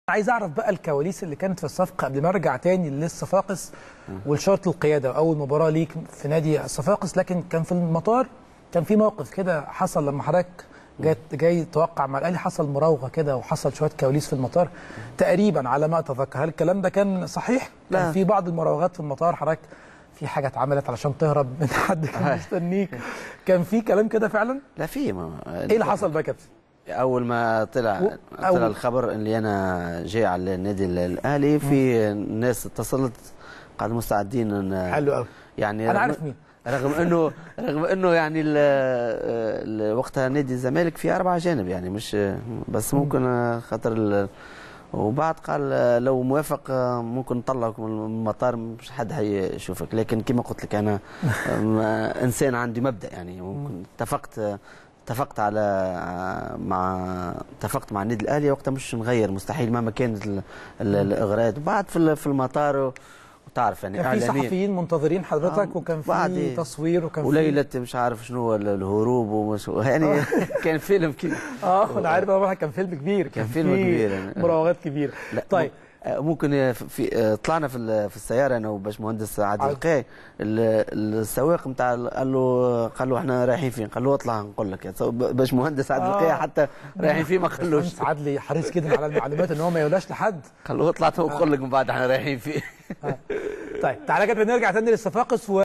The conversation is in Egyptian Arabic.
عايز اعرف بقى الكواليس اللي كانت في الصفقه قبل ما ارجع تاني للصفاقس والشرط القياده اول مباراه ليك في نادي الصفاقس لكن كان في المطار كان في موقف كده حصل لما حضرتك جاي جاي توقع مع الاهلي حصل مراوغه كده وحصل شويه كواليس في المطار تقريبا على ما اتذكر هل الكلام ده كان صحيح؟ لا. كان في بعض المراوغات في المطار حضرتك في حاجه اتعملت علشان تهرب من حد كان مستنيك كان في كلام كده فعلا؟ لا في ما ايه اللي حصل بقى يا كابتن؟ اول ما طلع و- طلع أول- الخبر اللي انا جاي على النادي الاهلي في ناس اتصلت قالوا مستعدين إن- حلو قوي يعني انا رغم- عارف مين رغم انه رغم انه يعني ال- ال- وقتها نادي الزمالك فيه اربع جانب يعني مش بس ممكن خاطر ال- وبعد قال لو موافق ممكن نطلعك من المطار مش حد هيشوفك لكن كما قلت لك انا ما- انسان عندي مبدا يعني ممكن اتفقت اتفقت على مع اتفقت مع النادي الاهلي وقتها مش نغير مستحيل مهما كانت ال- ال- الاغراءات وبعد في ال- في المطار وتعرف يعني كان في إعلامياً. صحفيين منتظرين حضرتك آه، وكان في بعد- تصوير وكان في وليلة مش عارف شنو ال- الهروب ومش يعني كان فيلم كده اه انا عارف طبعا كان فيلم كبير كان فيلم فيه كبير يعني. مراوغات كبيره لا طيب آه، ممكن في آه، طلعنا في ال- في السياره انا وباشمهندس عادل عادل. القاي ال- السواق نتاع قال له قال له احنا رايحين فين؟ قال له اطلع نقول لك يا سو- باشمهندس عادل آه. القاي حتى رايحين فين ما قالوش باشمهندس عدلي حريص جدا على المعلومات ان هو ما يقولهاش لحد قال له اطلع نقول لك من بعد احنا رايحين فين طيب تعالى كده نرجع تاني للصفاقس و...